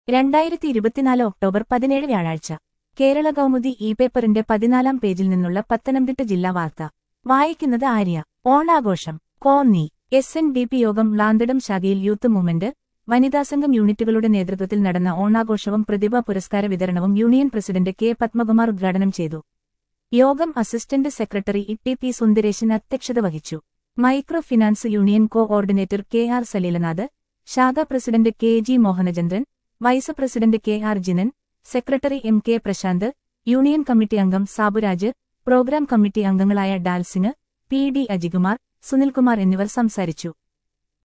രണ്ടായിരത്തി ഇരുപത്തിനാല് ഒക്ടോബർ പതിനേഴ് വ്യാഴാഴ്ച കേരള കൗമുദി ഇ പേപ്പറിന്റെ പതിനാലാം പേജിൽ നിന്നുള്ള പത്തനംതിട്ട ജില്ലാ വാർത്ത വായിക്കുന്നത് ആര്യ ഓണാഘോഷം Konni S N D P യോഗം ലാന്തടം ശാഖയിൽ യൂത്ത് മൂവ്മെന്റ് വനിതാസംഘം യൂണിറ്റുകളുടെ നേതൃത്വത്തിൽ നടന്ന ഓണാഘോഷവും പ്രതിഭാ പുരസ്കാര വിതരണവും യൂണിയൻ പ്രസിഡന്റ് കെ പത്മകുമാർ ഉദ്ഘാടനം ചെയ്തു യോഗം assistant secretary E P Sundaresan അധ്യക്ഷത വഹിച്ചു micro finance union coordinator K R Saleelanath ശാഖാ president K G Mohanachandran vice president K R Jinan secretary M K Prasanth union committee അംഗം സാബുരാജ് പ്രോഗ്രാം കമ്മിറ്റി അംഗങ്ങളായ ഡാൽസിന് പി ഡി അജികുമാർ സുനിൽകുമാർ എന്നിവർ സംസാരിച്ചു